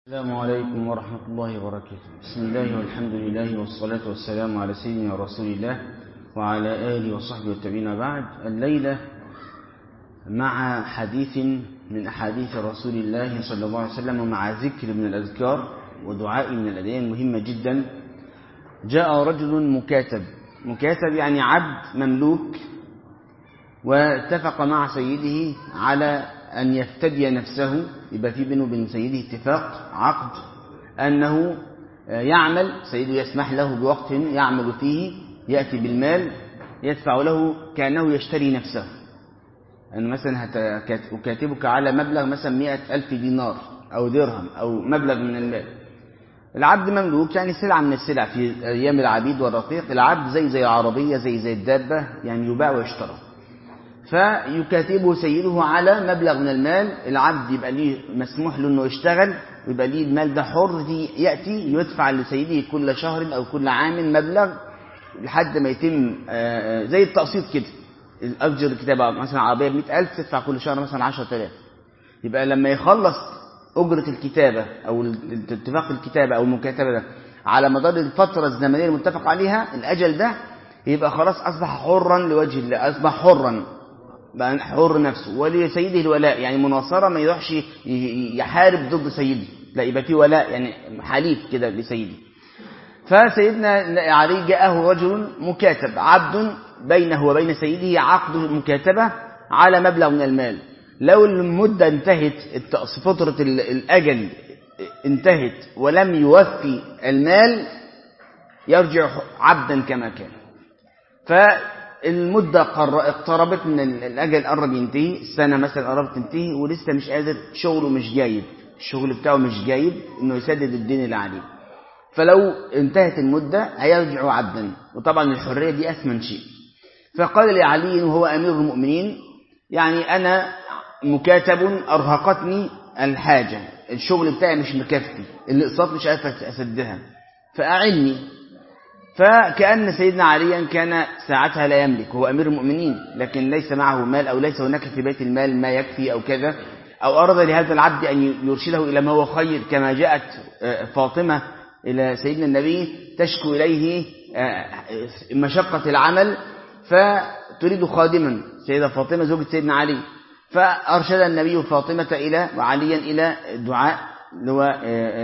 السلام عليكم ورحمة الله وبركاته بسم الله والحمد لله والصلاة والسلام على سيدنا رسول الله وعلى آله وصحبه والتابعين بعد الليلة مع حديث من أحاديث رسول الله صلى الله عليه وسلم ومع ذكر من الأذكار ودعاء من الأديان مهمة جدا جاء رجل مكاتب مكاتب يعني عبد مملوك واتفق مع سيده على أن يفتدي نفسه يبقى في بينه وبين سيده اتفاق عقد أنه يعمل سيده يسمح له بوقت يعمل فيه يأتي بالمال يدفع له كأنه يشتري نفسه أن مثلا أكاتبك على مبلغ مثلا مئة ألف دينار أو درهم أو مبلغ من المال العبد مملوك يعني سلعة من السلع في أيام العبيد والرقيق العبد زي زي العربية زي زي الدابة يعني يباع ويشترى فيكاتبه سيده على مبلغ من المال العبد يبقى ليه مسموح له انه يشتغل ويبقى ليه المال ده حر ياتي يدفع لسيده كل شهر او كل عام مبلغ لحد ما يتم زي التقسيط كده اجر الكتابه مثلا عربيه ب 100000 تدفع كل شهر مثلا 10000 يبقى لما يخلص اجره الكتابه او اتفاق الكتابه او المكاتبه ده على مدار الفتره الزمنيه المتفق عليها الاجل ده يبقى خلاص اصبح حرا لوجه الله اصبح حرا بقى حر نفسه ولسيده الولاء يعني مناصرة ما يروحش يحارب ضد سيده لا يبقى في ولاء يعني حليف كده لسيده فسيدنا علي جاءه رجل مكاتب عبد بينه وبين سيده عقد المكاتبة على مبلغ من المال لو المدة انتهت فترة الأجل انتهت ولم يوفي المال يرجع عبدا كما كان المدة اقتربت من الأجل قرب ينتهي السنة مثلا قربت تنتهي ولسه مش قادر شغله مش جايب الشغل بتاعه مش جايب إنه يسدد الدين اللي عليه فلو انتهت المدة هيرجع عبدا وطبعا الحرية دي أثمن شيء فقال لعلي وهو أمير المؤمنين يعني أنا مكاتب أرهقتني الحاجة الشغل بتاعي مش مكفي الأقساط مش عارف أسدها فأعني فكأن سيدنا عليا كان ساعتها لا يملك هو أمير المؤمنين لكن ليس معه مال أو ليس هناك في بيت المال ما يكفي أو كذا أو أراد لهذا العبد أن يرشده إلى ما هو خير كما جاءت فاطمة إلى سيدنا النبي تشكو إليه مشقة العمل فتريد خادما سيدة فاطمة زوجة سيدنا علي فأرشد النبي فاطمة إلى وعليا إلى دعاء اللي هو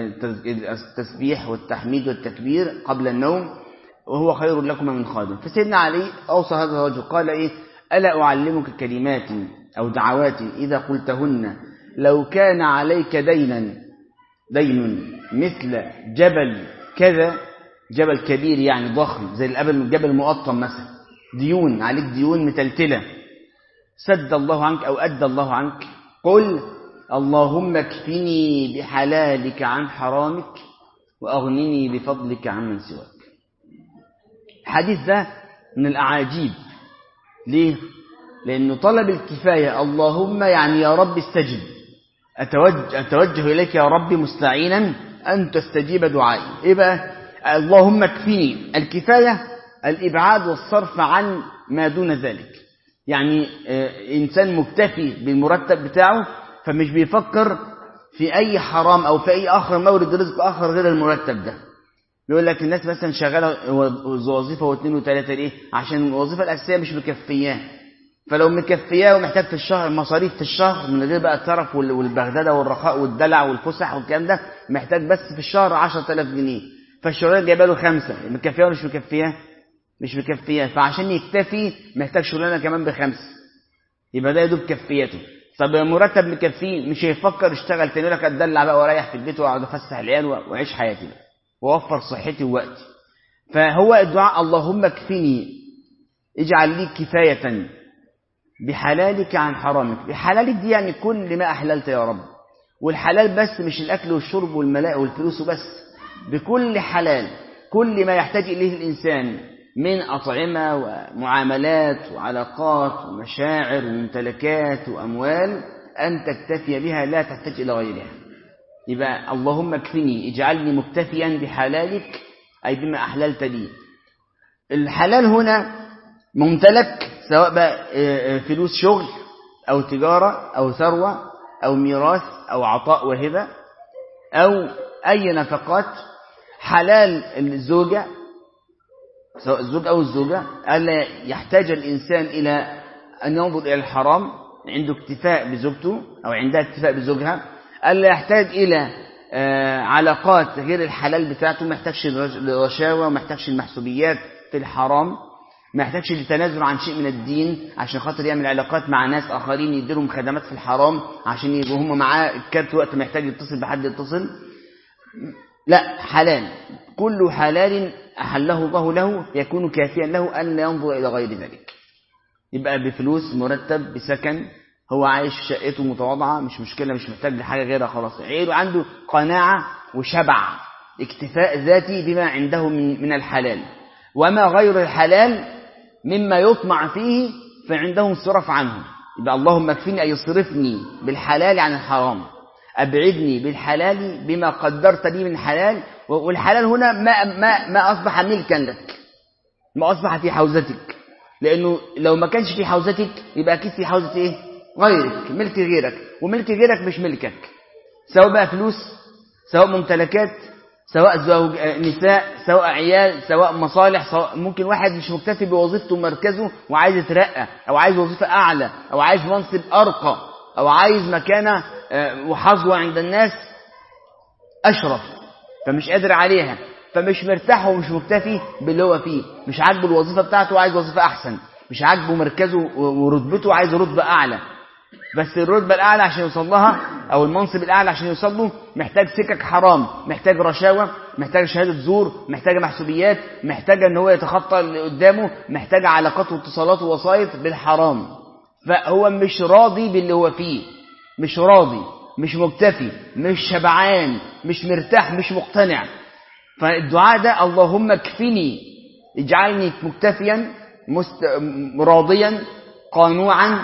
التسبيح والتحميد والتكبير قبل النوم وهو خير لكم من خادم فسيدنا علي أوصى هذا الرجل قال إيه ألا أعلمك كلمات أو دعوات إذا قلتهن لو كان عليك دينا دين مثل جبل كذا جبل كبير يعني ضخم زي الجبل المقطم مثلا ديون عليك ديون متلتلة سد الله عنك أو أدى الله عنك قل اللهم اكفني بحلالك عن حرامك وأغنني بفضلك عمن سواك الحديث ده من الأعاجيب ليه؟ لأنه طلب الكفاية اللهم يعني يا رب استجب أتوجه, أتوجه إليك يا رب مستعينا أن تستجيب دعائي إيه بقى؟ اللهم اكفني الكفاية الإبعاد والصرف عن ما دون ذلك يعني إنسان مكتفي بالمرتب بتاعه فمش بيفكر في أي حرام أو في أي آخر مورد رزق آخر غير المرتب ده بيقول لك الناس مثلا شغاله وظيفه واثنين وثلاثه ليه؟ عشان الوظيفه الاساسيه مش مكفياه فلو مكفياه ومحتاج في الشهر مصاريف في الشهر من غير بقى الترف والبغدده والرخاء والدلع والفسح والكلام ده محتاج بس في الشهر 10000 جنيه فالشغلانه جايبه له خمسه مكفياه ولا مش مكفياه؟ مش مكفياه فعشان يكتفي محتاج شغلانه كمان بخمسه يبقى ده يا دوب كفيته طب مرتب مكفيه مش هيفكر يشتغل تاني لك اتدلع بقى واريح في البيت واقعد افسح العيال واعيش حياتي بقى ووفر صحتي ووقتي فهو الدعاء اللهم اكفني اجعل لي كفاية بحلالك عن حرامك بحلالك دي يعني كل ما أحللت يا رب والحلال بس مش الأكل والشرب والملاء والفلوس بس بكل حلال كل ما يحتاج إليه الإنسان من أطعمة ومعاملات وعلاقات ومشاعر وممتلكات وأموال أن تكتفي بها لا تحتاج إلى غيرها يبقى اللهم اكفني اجعلني مكتفيا بحلالك أي بما أحللت لي الحلال هنا ممتلك سواء بقى فلوس شغل أو تجارة أو ثروة أو ميراث أو عطاء وهبة أو أي نفقات حلال الزوجة سواء الزوج أو الزوجة ألا يحتاج الإنسان إلى أن ينظر إلى الحرام عنده اكتفاء بزوجته أو عندها اكتفاء بزوجها ألا يحتاج إلى علاقات غير الحلال بتاعته ما يحتاجش الرشاوى وما يحتاجش المحسوبيات في الحرام ما يحتاجش للتنازل عن شيء من الدين عشان خاطر يعمل علاقات مع ناس آخرين يديرهم خدمات في الحرام عشان يبقوا هم معاه الكارت وقت ما يحتاج يتصل بحد يتصل لا حلال كل حلال أحله الله له يكون كافيا له أن لا ينظر إلى غير ذلك يبقى بفلوس مرتب بسكن هو عايش في شقته متواضعة مش مشكلة مش محتاج لحاجة غيرها خلاص عيله عنده قناعة وشبع اكتفاء ذاتي بما عنده من, من الحلال وما غير الحلال مما يطمع فيه فعنده انصراف عنه يبقى اللهم اكفني أن يصرفني بالحلال عن الحرام أبعدني بالحلال بما قدرت لي من حلال والحلال هنا ما, ما, ما أصبح ملكا لك ما أصبح في حوزتك لأنه لو ما كانش في حوزتك يبقى أكيد في حوزة إيه غيرك ملك غيرك وملك غيرك مش ملكك سواء بقى فلوس سواء ممتلكات سواء زوج نساء سواء عيال سواء مصالح سواء ممكن واحد مش مكتفي بوظيفته ومركزه وعايز يترقى او عايز وظيفة اعلى او عايز منصب ارقى او عايز مكانة وحظوة عند الناس اشرف فمش قادر عليها فمش مرتاح ومش مكتفي باللي هو فيه مش عاجبه الوظيفة بتاعته وعايز وظيفة احسن مش عاجبه مركزه ورتبته وعايز رتبة اعلى بس الرتبة الأعلى عشان يوصل لها أو المنصب الأعلى عشان يوصل له محتاج سكك حرام محتاج رشاوى محتاج شهادة زور محتاج محسوبيات محتاج أن هو يتخطى اللي قدامه محتاج علاقات واتصالات ووسائط بالحرام فهو مش راضي باللي هو فيه مش راضي مش مكتفي مش شبعان مش مرتاح مش مقتنع فالدعاء ده اللهم اكفني اجعلني مكتفيا مست... راضيا قانوعا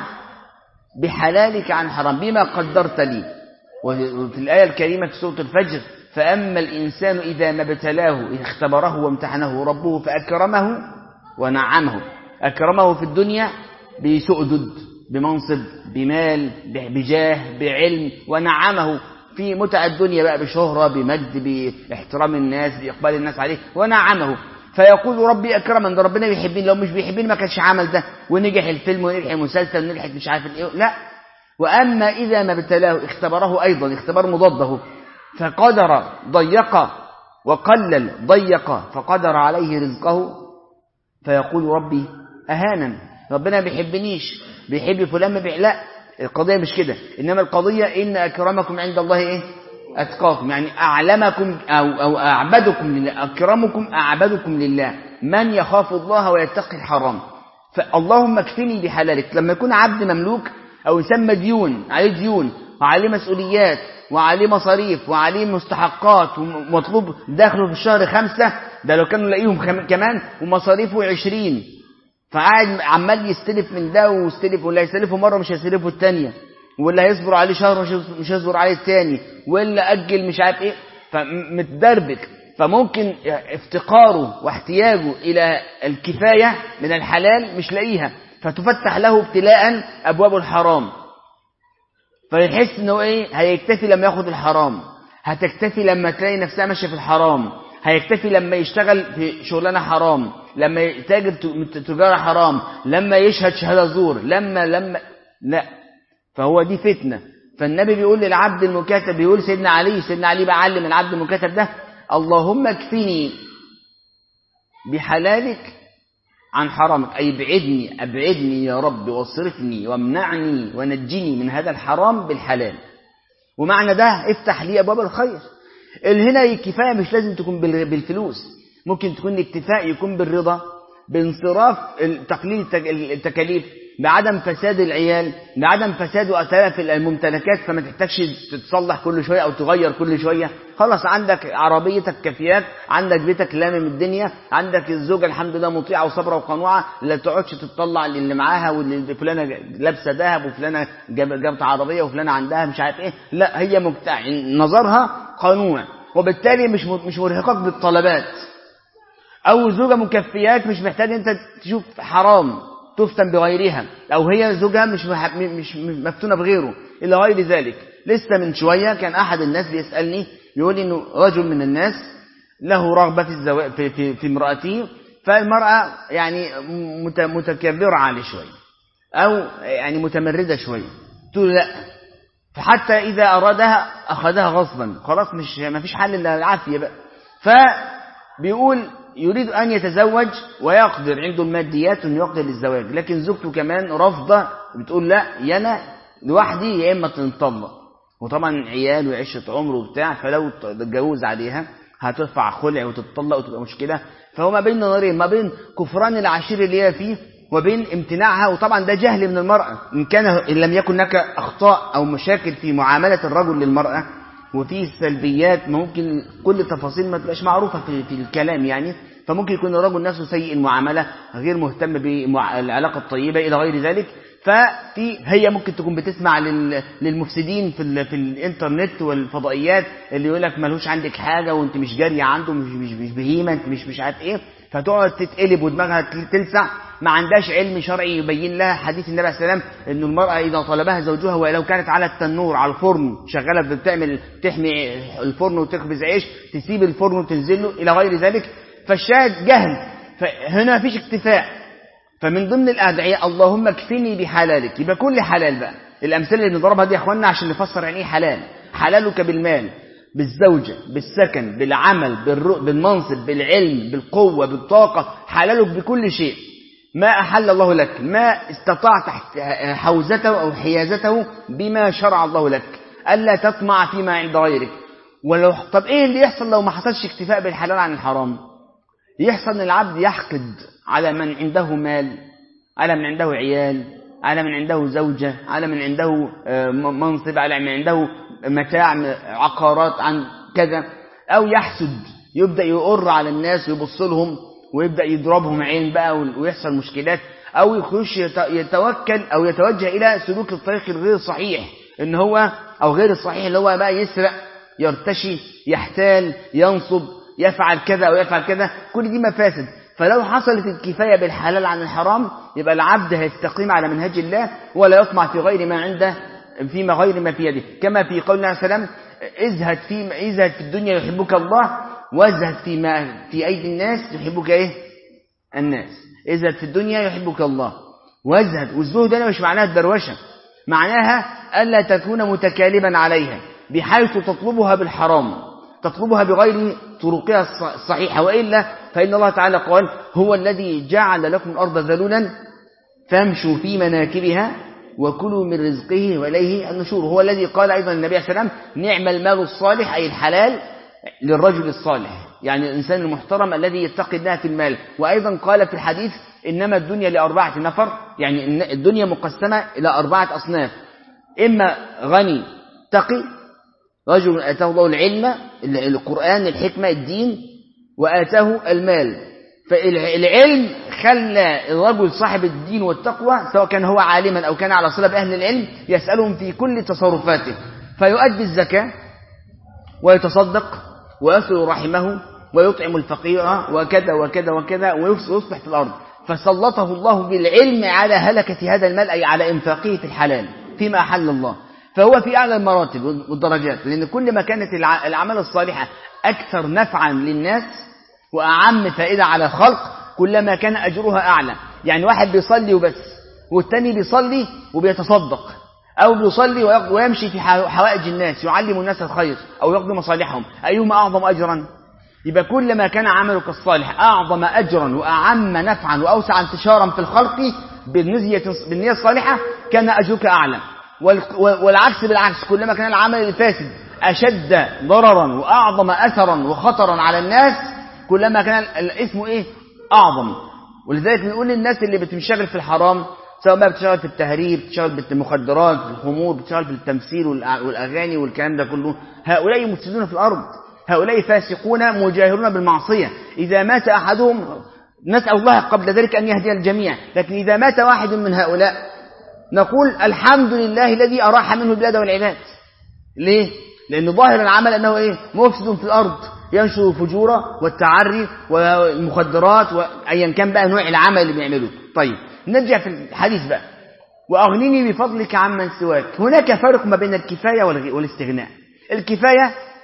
بحلالك عن حرام بما قدرت لي وفي الآية الكريمة في سورة الفجر فأما الإنسان إذا ما ابتلاه اختبره وامتحنه ربه فأكرمه ونعمه أكرمه في الدنيا بسؤدد بمنصب بمال بجاه بعلم ونعمه في متع الدنيا بقى بشهرة بمجد باحترام الناس بإقبال الناس عليه ونعمه فيقول ربي أكرمن ده ربنا بيحبني لو مش بيحبني ما كانش عمل ده ونجح الفيلم ونجح المسلسل ونجحت مش عارف ايه لا وأما إذا ما ابتلاه اختبره أيضا اختبار مضاده فقدر ضيق وقلل ضيق فقدر عليه رزقه فيقول ربي أهانا ربنا بيحبنيش بيحب فلان ما بيح... لا القضية مش كده إنما القضية إن أكرمكم عند الله إيه أتقاكم يعني أعلمكم أو, أو أعبدكم لله أكرمكم أعبدكم لله من يخاف الله ويتقي الحرام فاللهم اكفني بحلالك لما يكون عبد مملوك أو إنسان مديون عليه ديون وعليه مسؤوليات وعليه مصاريف وعليه مستحقات ومطلوب داخله في الشهر خمسة ده لو كانوا لاقيهم كمان ومصاريفه عشرين فقاعد عمال يستلف من ده ويستلف واللي هيستلفه مرة مش هيستلفه التانية واللي هيصبر عليه شهر مش هيصبر عليه التاني واللي أجل مش عارف ايه فمتدربك فممكن افتقاره واحتياجه إلى الكفاية من الحلال مش لاقيها فتفتح له ابتلاء أبواب الحرام فيحس انه ايه هيكتفي لما ياخد الحرام هتكتفي لما تلاقي نفسها ماشيه في الحرام هيكتفي لما يشتغل في شغلانه حرام لما يتاجر تجاره حرام لما يشهد شهاده زور لما لما لا فهو دي فتنه فالنبي بيقول للعبد المكاتب بيقول سيدنا علي سيدنا علي بعلم العبد المكاتب ده اللهم اكفني بحلالك عن حرامك أي ابعدني أبعدني يا رب واصرفني وامنعني ونجني من هذا الحرام بالحلال ومعنى ده افتح لي أبواب الخير هنا الكفاية مش لازم تكون بالفلوس ممكن تكون الاكتفاء يكون بالرضا بانصراف تقليل التكاليف بعدم فساد العيال بعدم فساد وأتلاف الممتلكات فما تحتاجش تتصلح كل شوية أو تغير كل شوية خلاص عندك عربيتك كفيات عندك بيتك لامم الدنيا عندك الزوجة الحمد لله مطيعة وصبرة وقنوعة لا تقعدش تطلع للي معاها واللي فلانة لابسة ذهب وفلانة جابت عربية وفلانة عندها مش عارف ايه لا هي مكتع نظرها قنوع وبالتالي مش مش مرهقك بالطلبات او زوجة مكفيات مش محتاج انت تشوف حرام تفتن بغيرها أو هي زوجها مش مش مفتونة بغيره إلى غير ذلك لسه من شوية كان أحد الناس بيسألني يقول إنه رجل من الناس له رغبة في, الزواج في, في, في امرأته فالمرأة يعني متكبرة عليه شوية أو يعني متمردة شوية تقول لا فحتى إذا أرادها أخذها غصبا خلاص مش ما فيش حل إلا العافية بقى فبيقول يريد أن يتزوج ويقدر عنده الماديات أنه يقدر للزواج لكن زوجته كمان رافضة بتقول لا يا أنا لوحدي يا إما تنطلق وطبعا عيال وعشة عمر وبتاع فلو تتجوز عليها هترفع خلع وتتطلق وتبقى مشكلة فهو ما بين نظرين ما بين كفران العشير اللي هي فيه وبين امتناعها وطبعا ده جهل من المرأة إن كان إن لم يكن هناك أخطاء أو مشاكل في معاملة الرجل للمرأة وفي سلبيات ممكن كل التفاصيل ما تبقاش معروفة في, في الكلام يعني فممكن يكون الرجل نفسه سيء المعاملة غير مهتم بالعلاقة الطيبة إلى غير ذلك ففي هي ممكن تكون بتسمع للمفسدين في, في الانترنت والفضائيات اللي يقول لك ملوش عندك حاجة وانت مش جارية عنده مش, مش, مش بهيمة انت مش مش عارف ايه فتقعد تتقلب ودماغها تلسع ما عندهاش علم شرعي يبين لها حديث النبي عليه السلام انه المرأة اذا طلبها زوجها ولو كانت على التنور على الفرن شغالة بتعمل تحمي الفرن وتخبز عيش تسيب الفرن وتنزل له الى غير ذلك فالشاهد جهل فهنا مفيش اكتفاء فمن ضمن الادعية اللهم اكفني بحلالك يبقى كل حلال بقى الامثله اللي بنضربها دي يا اخوانا عشان نفسر يعني ايه حلال حلالك بالمال بالزوجة بالسكن بالعمل بالمنصب بالعلم بالقوة بالطاقة حلالك بكل شيء ما أحل الله لك ما استطعت حوزته أو حيازته بما شرع الله لك ألا تطمع فيما عند غيرك ولو طب إيه اللي يحصل لو ما حصلش اكتفاء بالحلال عن الحرام يحصل أن العبد يحقد على من عنده مال على من عنده عيال على من عنده زوجة على من عنده منصب على من عنده متاع عقارات عن كذا أو يحسد يبدأ يقر على الناس ويبص لهم ويبدأ يضربهم عين بقى ويحصل مشكلات أو يخش يتوكل أو يتوجه إلى سلوك الطريق الغير صحيح إن هو أو غير الصحيح اللي هو بقى يسرق يرتشي يحتال ينصب يفعل كذا أو يفعل كذا كل دي مفاسد فلو حصلت الكفاية بالحلال عن الحرام يبقى العبد هيستقيم على منهج الله ولا يطمع في غير ما عنده فيما غير ما في يده كما في قول الله عليه وسلم ازهد في ازهد في الدنيا يحبك الله وازهد فيما في أيدي الناس يحبك إيه الناس ازهد في الدنيا يحبك الله وازهد والزهد هنا مش معناها الدروشة معناها ألا تكون متكالبا عليها بحيث تطلبها بالحرام تطلبها بغير طرقها الصحيحة وإلا فإن الله تعالى قال هو الذي جعل لكم الأرض ذلولا فامشوا في مناكبها وكلوا من رزقه وإليه النشور هو الذي قال أيضا النبي عليه السلام نعم المال الصالح أي الحلال للرجل الصالح يعني الإنسان المحترم الذي يتقي الله في المال وأيضا قال في الحديث إنما الدنيا لأربعة نفر يعني الدنيا مقسمة إلى أربعة أصناف إما غني تقي رجل آتاه الله العلم القرآن الحكمة الدين وآتاه المال فالعلم خلى الرجل صاحب الدين والتقوى سواء كان هو عالما أو كان على صلة بأهل العلم يسألهم في كل تصرفاته فيؤدي الزكاة ويتصدق ويصل رحمه ويطعم الفقير وكذا وكذا وكذا ويصبح في الأرض فسلطه الله بالعلم على هلكة هذا المال أي على إنفاقه في الحلال فيما أحل الله فهو في أعلى المراتب والدرجات لأن كل ما كانت الأعمال الصالحة أكثر نفعا للناس وأعم فائدة على الخلق كلما كان أجرها أعلى يعني واحد بيصلي وبس والتاني بيصلي وبيتصدق أو بيصلي ويمشي في حوائج الناس يعلم الناس الخير أو يقضي مصالحهم أيهما أعظم أجرا يبقى كلما كان عملك الصالح أعظم أجرا وأعم نفعا وأوسع انتشارا في الخلق بالنية الصالحة كان أجرك أعلى والعكس بالعكس كلما كان العمل الفاسد أشد ضررا وأعظم أثرا وخطرا على الناس كلما كان الاسم إيه أعظم ولذلك بنقول للناس اللي بتنشغل في الحرام سواء بقى بتشتغل في التهريب بتشتغل بالمخدرات في الخمور بتشتغل في التمثيل والأغاني والكلام ده كله هؤلاء مفسدون في الأرض هؤلاء فاسقون مجاهرون بالمعصية إذا مات أحدهم نسأل الله قبل ذلك أن يهدي الجميع لكن إذا مات واحد من هؤلاء نقول الحمد لله الذي أراح منه البلاد والعباد ليه؟ لأن ظاهر العمل أنه إيه؟ مفسد في الأرض ينشر الفجور والتعري والمخدرات وأيا كان بقى نوع العمل اللي بيعمله طيب نرجع في الحديث بقى وأغنني بفضلك عمن سواك هناك فرق ما بين الكفاية والاستغناء الكفاية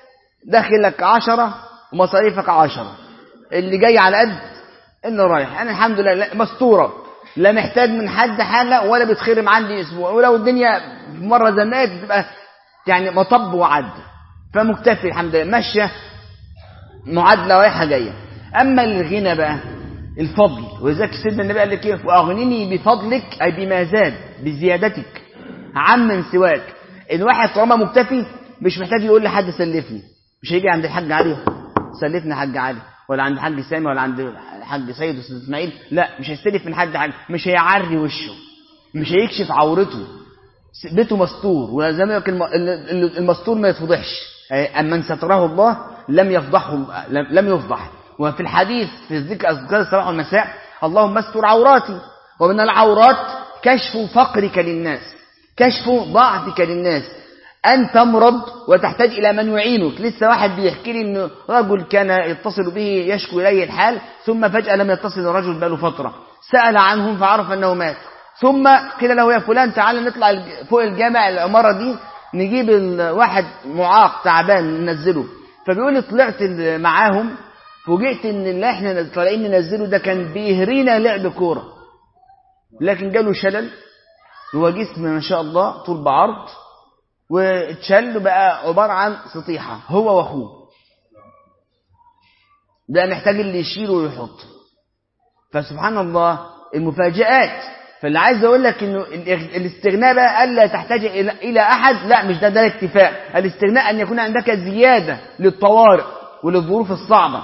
داخل لك عشرة ومصاريفك عشرة اللي جاي على قد اللي رايح انا الحمد لله مستوره لا محتاج من حد حاجه ولا بتخرم عندي اسبوع ولو الدنيا مره زنقت بتبقى يعني مطب وعد فمكتفي الحمد لله ماشيه معادله رايحه جايه اما الغنى بقى الفضل ولذلك سيدنا النبي قال لك ايه واغنني بفضلك اي بما زاد بزيادتك عمن سواك الواحد طالما مكتفي مش محتاج يقول لحد سلفني مش هيجي عند الحاج علي سلفني حاج علي ولا عند الحاج سامي ولا عند الحاج سيد استاذ اسماعيل لا مش هيستلف من حد حاجه مش هيعري وشه مش هيكشف عورته بيته مستور وزي ما المستور ما يتفضحش اما ستره الله لم يفضحه لم يفضح وفي الحديث في ذكر اذكار الصباح والمساء اللهم استر عوراتي ومن العورات كشف فقرك للناس كشف ضعفك للناس أن تمرض وتحتاج إلى من يعينك لسه واحد بيحكي لي إن رجل كان يتصل به يشكو إليه الحال ثم فجأة لم يتصل الرجل بقاله فترة سأل عنهم فعرف أنه مات ثم قيل له يا فلان تعالى نطلع فوق الجامع العمارة دي نجيب واحد معاق تعبان ننزله فبيقول لي طلعت معاهم فوجئت ان اللي احنا طالعين ننزله ده كان بيهرينا لعب كوره لكن جاله شلل هو جسم ما شاء الله طول بعرض واتشل بقى عبارة عن سطيحة هو واخوه ده محتاج اللي يشيله ويحط فسبحان الله المفاجآت فاللي عايز اقول لك انه الاستغناء بقى الا تحتاج الى احد لا مش ده ده الاكتفاء الاستغناء ان يكون عندك زياده للطوارئ وللظروف الصعبه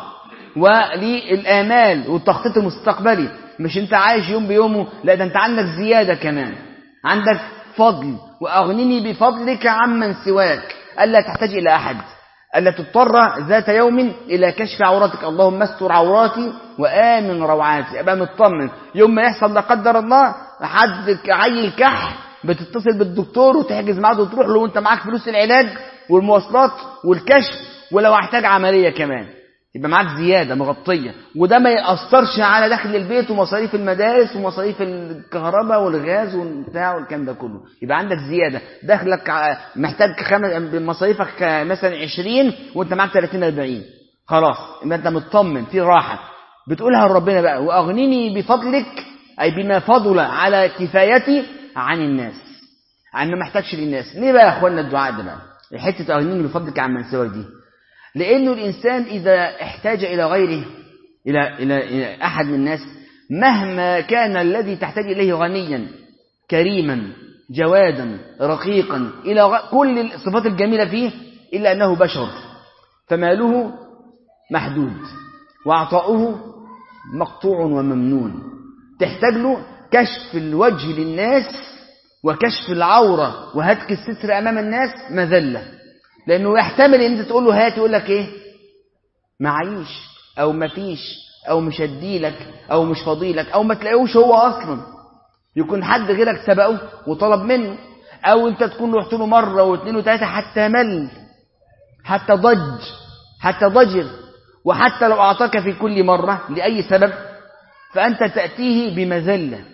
وللامال والتخطيط المستقبلي مش انت عايش يوم بيومه لا ده انت عندك زياده كمان عندك فضل وأغنني بفضلك عمن سواك ألا تحتاج إلى أحد ألا تضطر ذات يوم إلى كشف عوراتك اللهم استر عوراتي وآمن روعاتي أبقى مطمن يوم ما يحصل لا قدر الله حد عيل كح بتتصل بالدكتور وتحجز معاه وتروح له وانت معاك فلوس العلاج والمواصلات والكشف ولو احتاج عملية كمان يبقى معاك زيادة مغطية وده ما يأثرش على دخل البيت ومصاريف المدارس ومصاريف الكهرباء والغاز والبتاع والكلام ده كله يبقى عندك زيادة دخلك محتاج خمس مصاريفك مثلا 20 وانت معاك 30 40 خلاص يبقى انت مطمن في راحة بتقولها لربنا بقى واغنني بفضلك اي بما فضل على كفايتي عن الناس عن ما محتاجش للناس ليه بقى يا اخوانا الدعاء ده بقى حته اغنيني بفضلك عن من سواك دي لأنه الإنسان إذا احتاج إلى غيره إلى, إلى, إلى أحد من الناس مهما كان الذي تحتاج إليه غنيا كريما جوادا رقيقا إلى غ... كل الصفات الجميلة فيه إلا أنه بشر فماله محدود وعطاؤه مقطوع وممنون تحتاج له كشف الوجه للناس وكشف العورة وهتك الستر أمام الناس مذلة لانه يحتمل ان انت تقول له هات يقول لك ايه معيش او مفيش او مش هديلك او مش فاضيلك او ما تلاقيهوش هو اصلا يكون حد غيرك سبقه وطلب منه او انت تكون رحت له مره واثنين وثلاثه حتى مل حتى ضج حتى ضجر وحتى لو اعطاك في كل مره لاي سبب فانت تاتيه بمذله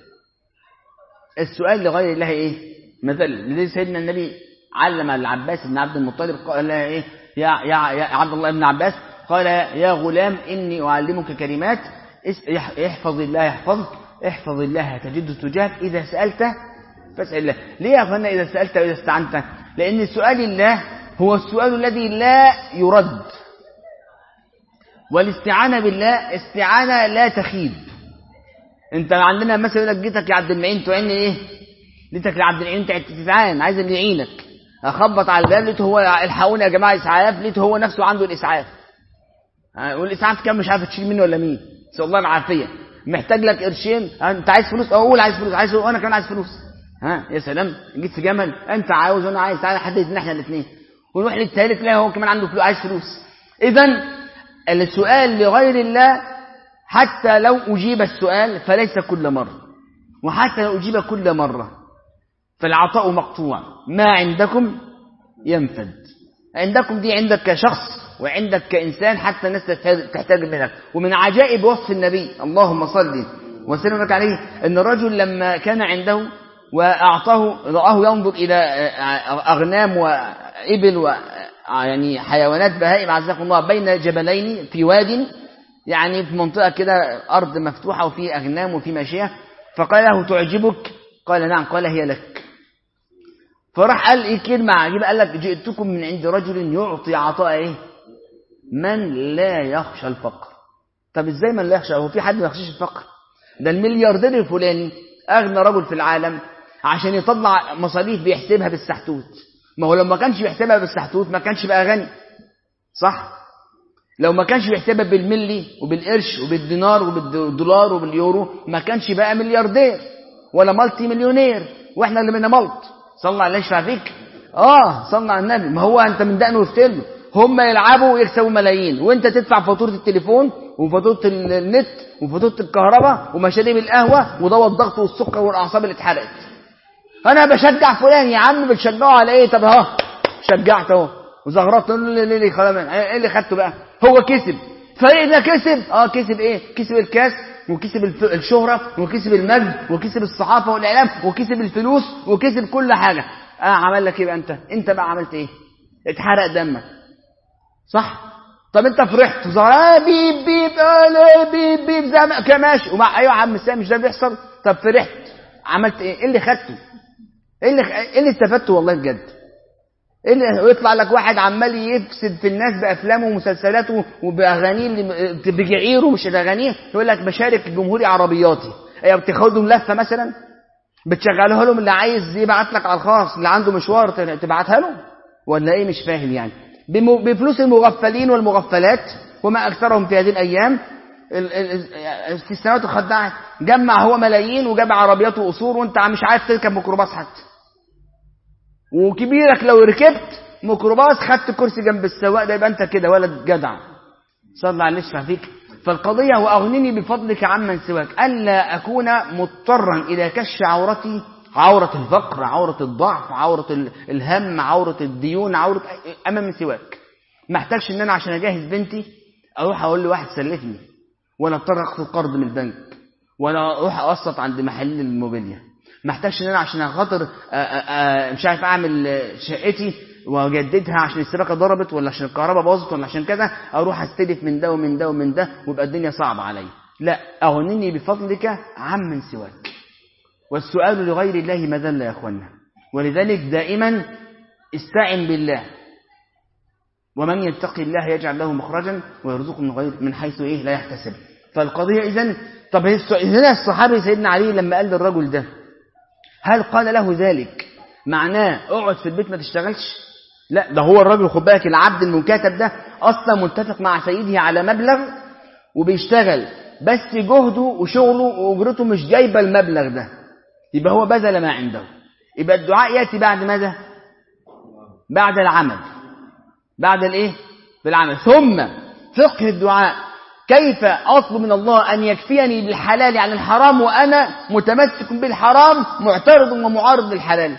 السؤال لغير الله ايه مذله لذلك سيدنا النبي علم العباس بن عبد المطلب قال ايه يا يا يا عبد الله بن عباس قال يا غلام اني اعلمك كلمات احفظ الله يحفظك احفظ الله تجد تجاهك اذا سالت فاسال الله ليه يا اخوانا اذا سالت واذا استعنت لان سؤال الله هو السؤال الذي لا يرد والاستعانه بالله استعانه لا تخيب انت عندنا مثلا يقول لك جيتك يا عبد المعين تعيني ايه جيتك يا عبد المعين تتعان عايز اللي يعينك اخبط على الباب لقيته هو الحقوني يا جماعه اسعاف لقيته هو نفسه عنده الاسعاف والاسعاف كام مش عارف تشيل منه ولا مين نسال الله العافيه محتاج لك قرشين انت عايز فلوس اقول عايز فلوس عايز وانا كمان عايز فلوس ها يا سلام جيت في جمل انت عاوز وانا عايز تعالى حد يدينا احنا الاثنين ونروح للثالث تلاقي هو كمان عنده فلوس عايز فلوس اذا السؤال لغير الله حتى لو اجيب السؤال فليس كل مره وحتى لو اجيب كل مره فالعطاء مقطوع ما عندكم ينفد عندكم دي عندك كشخص وعندك كإنسان حتى الناس تحتاج منك ومن عجائب وصف النبي اللهم صل وسلم لك عليه أن الرجل لما كان عنده وأعطاه رآه ينظر إلى أغنام وإبل يعني حيوانات بهائم عزكم الله بين جبلين في واد يعني في منطقة كده أرض مفتوحة وفي أغنام وفي ماشية فقال له تعجبك قال نعم قال هي لك فراح قال ايه كلمة عجيبة قال لك جئتكم من عند رجل يعطي عطاء ايه من لا يخشى الفقر طب ازاي من لا يخشى هو في حد ما يخشاش الفقر ده الملياردير الفلاني اغنى رجل في العالم عشان يطلع مصاريف بيحسبها بالسحتوت ما هو لو ما كانش بيحسبها بالسحتوت ما كانش بقى غني صح لو ما كانش بيحسبها بالملي وبالقرش وبالدينار وبالدولار وباليورو ما كانش بقى ملياردير ولا مالتي مليونير واحنا اللي بينا ملط صلى عليه يشفع فيك اه صلى على النبي ما هو انت من دقنه وفتله هم يلعبوا ويكسبوا ملايين وانت تدفع فاتوره التليفون وفاتوره النت وفاتوره الكهرباء ومشاريب القهوه ودواء الضغط والسكر والاعصاب اللي اتحرقت انا بشجع فلان يا عم بتشجعه على ايه طب اهو شجعت اهو وزغرطت ليه ليه خلاص ايه اللي خدته بقى هو كسب فريقنا كسب اه كسب ايه كسب الكاس وكسب الشهرة وكسب المجد وكسب الصحافة والإعلام وكسب الفلوس وكسب كل حاجة اه عمل لك ايه بقى انت انت بقى عملت ايه اتحرق دمك صح طب انت فرحت وزغرا بيب بيب آه بيب بيب زي ما كده ماشي ومع ايوه يا عم سامي مش ده بيحصل طب فرحت عملت ايه ايه اللي خدته ايه اللي ايه اللي استفدته والله بجد إيه ويطلع لك واحد عمال يفسد في الناس بافلامه ومسلسلاته وباغانيه اللي بجعيره مش الاغانيه يقول لك بشارك جمهوري عربياتي ايه بتاخدهم لفه مثلا بتشغلها لهم اللي عايز يبعت لك على الخاص اللي عنده مشوار تبعتها له ولا ايه مش فاهم يعني بفلوس المغفلين والمغفلات وما اكثرهم في هذه الايام في السنوات الخداعه جمع هو ملايين وجاب عربيات وقصور وانت مش عارف تركب ميكروباص حتى وكبيرك لو ركبت ميكروباص خدت كرسي جنب السواق ده يبقى انت كده ولد جدع صلى على النبي فيك فالقضية وأغنني بفضلك عمن سواك ألا أكون مضطرا إلى كشف عورتي عورة الفقر عورة الضعف عورة الهم عورة الديون عورة أمام من سواك ما احتاجش ان انا عشان اجهز بنتي اروح اقول لواحد سلفني ولا اضطر اخد قرض من البنك ولا اروح اقسط عند محل الموبيليا ما احتاجش ان انا عشان خاطر مش عارف اعمل شقتي واجددها عشان السباكه ضربت ولا عشان الكهرباء باظت ولا عشان كذا اروح استلف من ده ومن ده ومن ده ويبقى الدنيا صعبه عليا لا اغنني بفضلك عمن سواك والسؤال لغير الله مذله يا اخوانا ولذلك دائما استعن بالله ومن يتقي الله يجعل له مخرجا ويرزقه من غير من حيث ايه لا يحتسب فالقضيه اذا طب هنا الصحابي سيدنا علي لما قال للرجل ده هل قال له ذلك معناه اقعد في البيت ما تشتغلش لا ده هو الراجل خد بالك العبد المكاتب ده اصلا متفق مع سيده على مبلغ وبيشتغل بس جهده وشغله واجرته مش جايبه المبلغ ده يبقى هو بذل ما عنده يبقى الدعاء ياتي بعد ماذا بعد العمل بعد الايه بالعمل ثم فقه الدعاء كيف اطلب من الله ان يكفيني بالحلال عن الحرام وانا متمسك بالحرام معترض ومعارض للحلال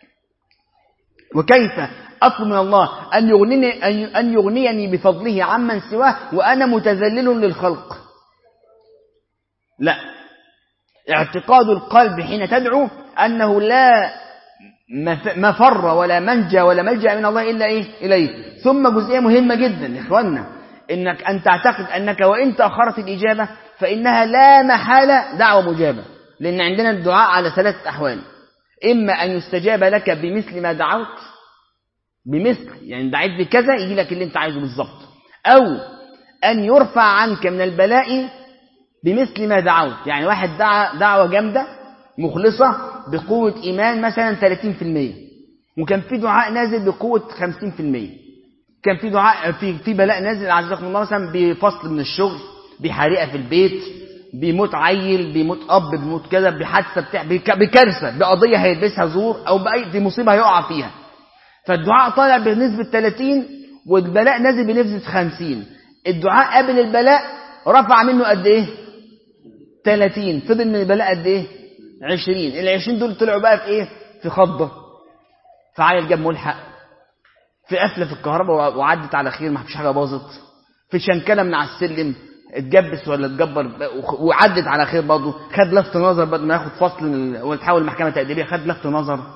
وكيف اطلب من الله ان يغنيني ان يغنيني بفضله عمن سواه وانا متذلل للخلق لا اعتقاد القلب حين تدعو انه لا مفر ولا منجى ولا ملجا من الله الا ايه اليه ثم جزئيه مهمه جدا يا اخوانا انك ان تعتقد انك وان تاخرت الاجابه فانها لا محاله دعوه مجابه لان عندنا الدعاء على ثلاثه احوال اما ان يستجاب لك بمثل ما دعوت بمثل يعني دعيت بكذا يجي لك اللي انت عايزه بالظبط او ان يرفع عنك من البلاء بمثل ما دعوت يعني واحد دعا دعوه جامده مخلصه بقوه ايمان مثلا 30% وكان في دعاء نازل بقوه 50% كان في دعاء في في بلاء نازل عزكم الله مثلا بفصل من الشغل بحريقه في البيت بيموت عيل بيموت اب بيموت كذا بحادثه بتاع بكارثه بقضيه هيلبسها زور او باي دي مصيبه هيقع فيها فالدعاء طالع بنسبه 30 والبلاء نازل بنسبه 50 الدعاء قبل البلاء رفع منه قد ايه 30 فضل من البلاء قد ايه 20 ال 20 دول طلعوا بقى في ايه في خضه فعيل جاب ملحق في قفله في الكهرباء وعدت على خير ما فيش حاجه باظت في شنكله من على السلم اتجبس ولا اتجبر وعدت على خير برضه خد لفت نظر بدل ما ياخد فصل وتحول المحكمه تاديبيه خد لفت نظر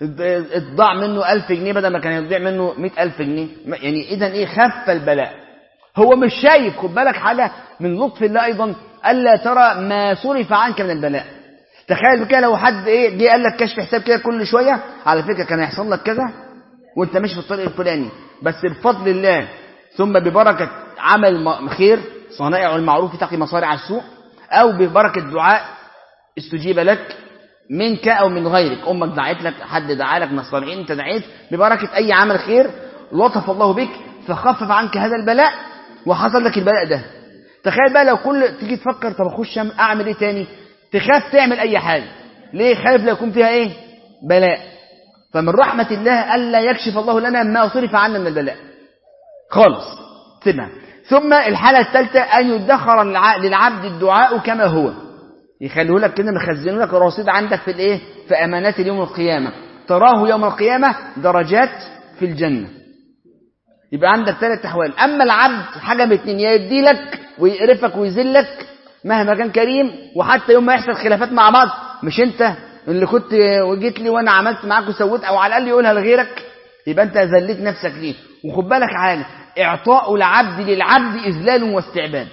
اتضاع منه ألف جنيه بدل ما كان يضيع منه مئة ألف جنيه يعني إذا إيه خف البلاء هو مش شايف خد بالك حاجة من لطف الله أيضا ألا ترى ما صرف عنك من البلاء تخيل كده لو حد ايه جه قال لك كشف حساب كده كل شويه على فكره كان هيحصل لك كذا وانت ماشي في الطريق الفلاني بس بفضل الله ثم ببركه عمل خير صنائع المعروف تقي مصارع السوء او ببركه دعاء استجيب لك منك او من غيرك امك دعت لك حد دعا لك من الصالحين انت دعيت ببركه اي عمل خير لطف الله بك فخفف عنك هذا البلاء وحصل لك البلاء ده تخيل بقى لو كل تيجي تفكر طب اخش اعمل ايه تاني تخاف تعمل اي حاجه ليه خايف لا يكون فيها ايه بلاء فمن رحمه الله الا يكشف الله لنا ما صرف عنا من البلاء خالص سمع ثم الحاله الثالثه ان يدخر للعبد الدعاء كما هو يخليه لك كده مخزنه لك رصيد عندك في الايه في امانات اليوم القيامه تراه يوم القيامه درجات في الجنه يبقى عندك ثلاث احوال اما العبد حاجه من اتنين يا يديلك ويقرفك ويذلك مهما كان كريم وحتى يوم ما يحصل خلافات مع بعض مش انت اللي كنت وجيت لي وانا عملت معاك وسويت او على الاقل يقولها لغيرك يبقى انت ذليت نفسك ليه وخد بالك حاجه اعطاء العبد للعبد اذلال واستعباد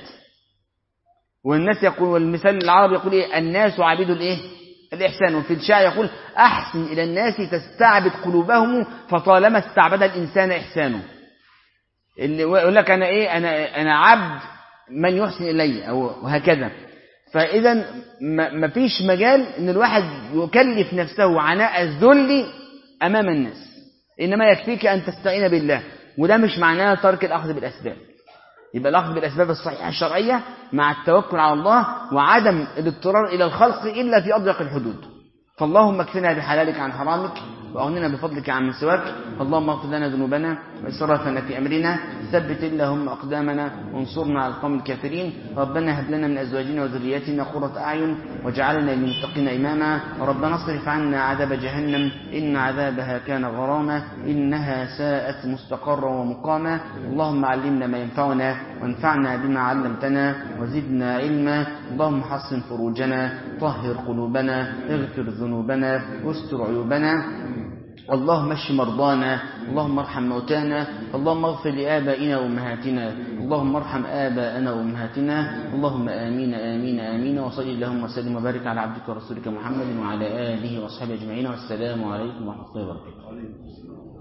والناس يقول والمثال العربي يقول ايه الناس عبيد الايه الاحسان وفي الشعر يقول احسن الى الناس تستعبد قلوبهم فطالما استعبد الانسان احسانه اللي يقول لك انا ايه انا انا عبد من يحسن إلي أو وهكذا فإذا ما فيش مجال أن الواحد يكلف نفسه عناء الذل أمام الناس إنما يكفيك أن تستعين بالله وده مش معناه ترك الأخذ بالأسباب يبقى الأخذ بالأسباب الصحيحة الشرعية مع التوكل على الله وعدم الاضطرار إلى الخلق إلا في أضيق الحدود فاللهم اكفنا بحلالك عن حرامك وأغننا بفضلك عن من سواك اللهم اغفر لنا ذنوبنا وإسرافنا في أمرنا ثبت اللهم أقدامنا وانصرنا على القوم الكافرين ربنا هب لنا من أزواجنا وذرياتنا قرة أعين واجعلنا للمتقين إماما ربنا اصرف عنا عذاب جهنم إن عذابها كان غراما إنها ساءت مستقرا ومقاما اللهم علمنا ما ينفعنا وانفعنا بما علمتنا وزدنا علما اللهم حصن فروجنا طهر قلوبنا اغفر ذنوبنا واستر عيوبنا اللهم اشف مرضانا اللهم ارحم موتانا اللهم اغفر لآبائنا وأمهاتنا اللهم ارحم آباءنا وأمهاتنا اللهم آمين آمين آمين وصل اللهم وسلم وبارك على عبدك ورسولك محمد وعلى آله وأصحابه أجمعين والسلام عليكم ورحمة الله وبركاته